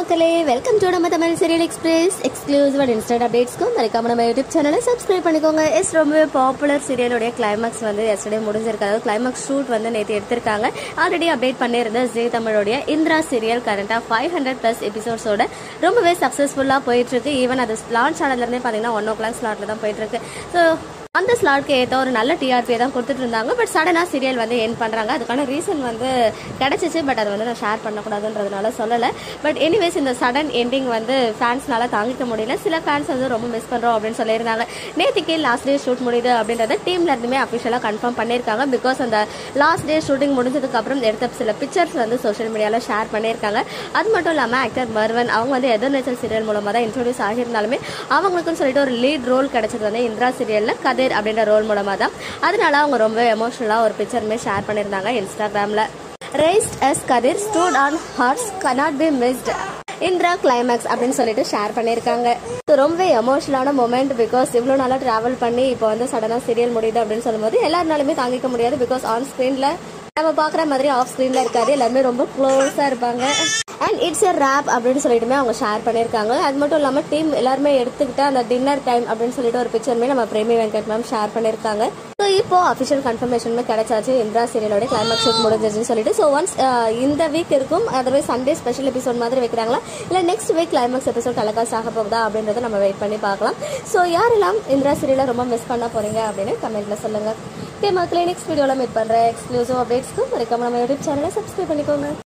மக்களே welcome to நம்ம Tamil Serial Express exclusive and instant அப்டேட்ஸ்க்கும் மறக்காம நம்ம யூடியூப் சேனலை சப்ஸ்கிரைப் பண்ணிக்கோங்க எஸ் ரொம்பவே பாப்புலர் சீரியலுடைய கிளைமாக்ஸ் வந்து எஸ்டர்டே முடிஞ்சிருக்கு அதாவது கிளைமாக்ஸ் ஷூட் வந்து நேற்று எடுத்திருக்காங்க ஆல்ரெடி அப்டேட் பண்ணியிருந்த ஜே தமிழோடைய இந்திரா சீரியல் கரண்டாக ஃபைவ் ஹண்ட்ரட் ப்ளஸ் எபிசோட்ஸோட ரொம்பவே சக்ஸஸ்ஃபுல்லாக போயிட்டு இருக்கு ஈவன் அது லான்ச் ஆனதுலேருந்தே பார்த்தீங்கன்னா ஒன் ஓ கிளாக் ஸ்லாட்டில் தான் போயிட்டு இருக்கு ஸோ அந்த ஸ்லாட்க்கு ஏற்ற ஒரு நல்ல டிஆர்பி தான் கொடுத்துட்டு இருந்தாங்க பட் சடனாக சீரியல் வந்து என் பண்ணுறாங்க அதுக்கான ரீசன் வந்து கிடச்சிச்சு பட் அதை வந்து நான் ஷேர் பண்ணக்கூடாதுன்றதுனால சொல்லலை பட் எனிவேஸ் இந்த சடன் எண்டிங் வந்து ஃபேன்ஸ்னால தாங்கிக்க முடியல சில ஃபேன்ஸ் வந்து ரொம்ப மிஸ் பண்ணுறோம் அப்படின்னு சொல்லியிருந்தாங்க நேற்றுக்கே லாஸ்ட் டே ஷூட் முடியுது அப்படின்றத டீம்ல இருந்துமே அஃபிஷியலாக கன்ஃபார்ம் பண்ணியிருக்காங்க பிகாஸ் அந்த லாஸ்ட் டே ஷூட்டிங் முடிஞ்சதுக்கு அப்புறம் எடுத்த சில பிக்சர்ஸ் வந்து சோஷியல் மீடியாவில் ஷேர் பண்ணியிருக்காங்க அது மட்டும் இல்லாமல் ஆக்டர் மர்வன் அவங்க வந்து எதிர்நீச்சல் சீரியல் மூலமாக தான் இன்ட்ரோடியூஸ் ஆகியிருந்தாலுமே அவங்களுக்குன்னு சொல்லிட்டு ஒரு லீட் ரோல் கிடைச்சது வந்து இந்திரா சீரியலில் கதிர் அப்படின்ற ரோல் மூலமாக தான் அதனால அவங்க ரொம்ப எமோஷனலாக ஒரு பிக்சருமே ஷேர் பண்ணியிருந்தாங்க இன்ஸ்டாகிராமில் raised as Kathir stood on horse cannot be missed Indira climax அப்படின்னு சொல்லிட்டு ஷேர் பண்ணியிருக்காங்க So, ரொம்ப எமோஷனலான மூமெண்ட் பிகாஸ் இவ்வளோ நாளாக ட்ராவல் பண்ணி இப்போ வந்து சடனாக சீரியல் முடியுது அப்படின்னு சொல்லும்போது எல்லாருனாலுமே தாங்கிக்க முடியாது பிகாஸ் ஆன் ஸ்க்ரீனில் நம்ம பார்க்குற மாதிரி ஆஃப் ஸ்க்ரீனில் இருக்காது எல்லாருமே ரொம்ப க்ளோஸாக இருப்பாங்க அண்ட் இட்ஸ் எ ரேப் அப்படின்னு சொல்லிட்டுமே அவங்க ஷேர் பண்ணியிருக்காங்க அது மட்டும் இல்லாமல் டீம் எல்லாருமே எடுத்துக்கிட்ட அந்த டின்னர் டைம் அப்படின்னு சொல்லிட்டு ஒரு பிக்சருமே நம்ம பிரேமி வெங்கட் மேம் ஷேர் பண்ணியிருக்காங்க ஸோ இப்போ அஃபிஷியல் கன்ஃபர்மேஷனுமே கிடைச்சாச்சு இந்திரா சீரியலோட கிளைமேக்ஸ் ஷூட் முடிஞ்சிச்சுன்னு சொல்லிட்டு ஸோ ஒன்ஸ் இந்த வீக் இருக்கும் அதர்வைஸ் சண்டே ஸ்பெஷல் எபிசோட் மாதிரி வைக்கிறாங்களா இல்லை next week climax episode telecast ஆக போகுதா அப்படின்றத நம்ம வெயிட் பண்ணி பார்க்கலாம் ஸோ யாரெல்லாம் இந்திரா சீரியலை ரொம்ப மிஸ் பண்ண போறீங்க அப்படின்னு கமெண்ட்ல சொல்லுங்க ஓகே மக்களே நெக்ஸ்ட் வீடியோவில் மீட் பண்ணுறேன் எக்ஸ்க்ளூசிவ் அப்டேட்ஸ்க்கு மறக்காம நம்ம யூடியூப் சேனலை சப்ஸ்கிரைப் பண்ணிக்கோங்க